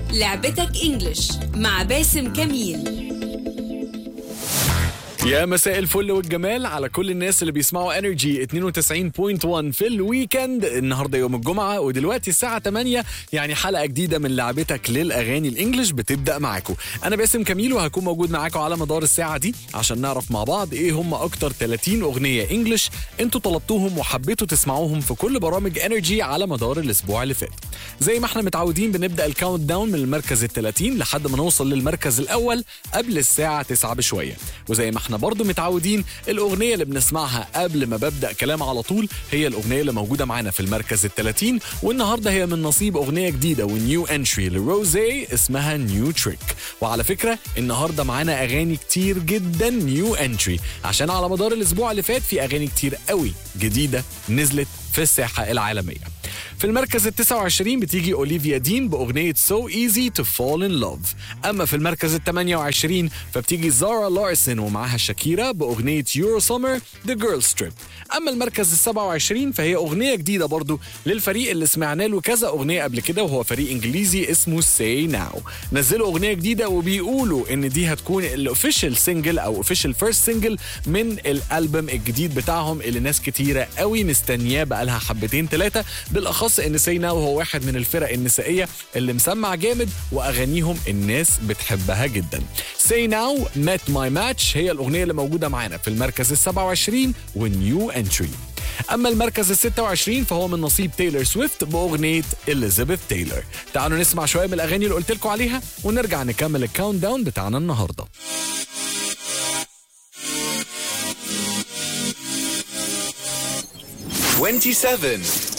لعبتك انجلش مع باسم كميل يا مساء الفل والجمال على كل الناس اللي بيسمعوا انرجي 92.1 في الويكند النهارده يوم الجمعه ودلوقتي الساعه 8 يعني حلقه جديده من لعبتك للاغاني الانجليش بتبدا معاكم انا باسم كميل وهكون موجود معاكم على مدار الساعه دي عشان نعرف مع بعض ايه هم اكتر 30 اغنيه انجليش انتوا طلبتوهم وحبيتوا تسمعوهم في كل برامج انرجي على مدار الاسبوع اللي فات زي ما احنا متعودين بنبدا الكاونت داون من المركز ال 30 لحد ما نوصل للمركز الاول قبل الساعه 9 بشويه وزي ما احنا برضو متعودين الاغنيه اللي بنسمعها قبل ما ببدا كلام على طول هي الاغنيه اللي موجوده معانا في المركز ال 30 والنهارده هي من نصيب اغنيه جديده ونيو انتري لروزي اسمها نيو تريك وعلى فكره النهارده معانا اغاني كتير جدا نيو انتري عشان على مدار الاسبوع اللي فات في اغاني كتير قوي جديده نزلت في الساحه العالميه في المركز ال 29 بتيجي اوليفيا دين باغنيه سو ايزي تو فول ان لاف اما في المركز ال 28 فبتيجي زارا لارسن ومعاها شاكيرا باغنيه يورو سمر ذا جيرل ستريب اما المركز ال 27 فهي اغنيه جديده برضو للفريق اللي سمعنا له كذا اغنيه قبل كده وهو فريق انجليزي اسمه سي ناو نزلوا اغنيه جديده وبيقولوا ان دي هتكون الاوفيشال سنجل او اوفيشال فيرست سنجل من الالبوم الجديد بتاعهم اللي ناس كتيره قوي مستنياه بقالها حبتين ثلاثه بالاخص ان سي ناو هو واحد من الفرق النسائيه اللي مسمع جامد واغانيهم الناس بتحبها جدا سي ناو مات ماي ماتش هي الاغنيه اللي موجوده معانا في المركز ال 27 ونيو انتري اما المركز ال 26 فهو من نصيب تايلور سويفت باغنيه اليزابيث تايلور تعالوا نسمع شويه من الاغاني اللي قلت لكم عليها ونرجع نكمل الكاونت داون بتاعنا النهارده 27.